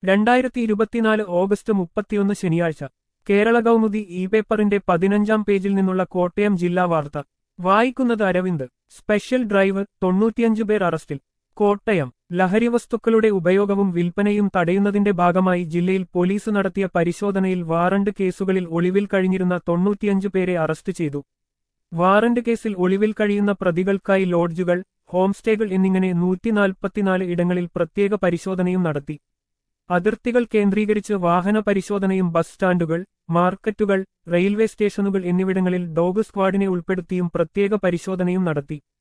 രണ്ടായിരത്തി ഇരുപത്തിനാല് ഓഗസ്റ്റ് മുപ്പത്തിയൊന്ന് ശനിയാഴ്ച കേരള കൗമുദി ഇ പേപ്പറിന്റെ പതിനഞ്ചാം പേജിൽ നിന്നുള്ള കോട്ടയം ജില്ലാ വാർത്ത വായിക്കുന്നത് അരവിന്ദ് സ്പെഷ്യൽ ഡ്രൈവ് തൊണ്ണൂറ്റിയഞ്ച് പേർ അറസ്റ്റിൽ കോട്ടയം ലഹരിവസ്തുക്കളുടെ ഉപയോഗവും വിൽപ്പനയും തടയുന്നതിന്റെ ഭാഗമായി ജില്ലയിൽ പോലീസ് നടത്തിയ പരിശോധനയിൽ വാറണ്ട് കേസുകളിൽ ഒളിവിൽ കഴിഞ്ഞിരുന്ന തൊണ്ണൂറ്റിയഞ്ച് പേരെ അറസ്റ്റ് ചെയ്തു വാറന്റ് കേസിൽ ഒളിവിൽ കഴിയുന്ന പ്രതികൾക്കായി ലോഡ്ജുകൾ ഹോംസ്റ്റേകൾ എന്നിങ്ങനെ നൂറ്റിനാൽപ്പത്തിനാല് ഇടങ്ങളിൽ പ്രത്യേക പരിശോധനയും നടത്തി അതിർത്തികൾ കേന്ദ്രീകരിച്ച് വാഹന പരിശോധനയും ബസ് സ്റ്റാൻഡുകൾ മാർക്കറ്റുകൾ റെയിൽവേ സ്റ്റേഷനുകൾ എന്നിവിടങ്ങളിൽ ഡോഗ് സ്ക്വാഡിനെ ഉൾപ്പെടുത്തിയും പ്രത്യേക പരിശോധനയും നടത്തി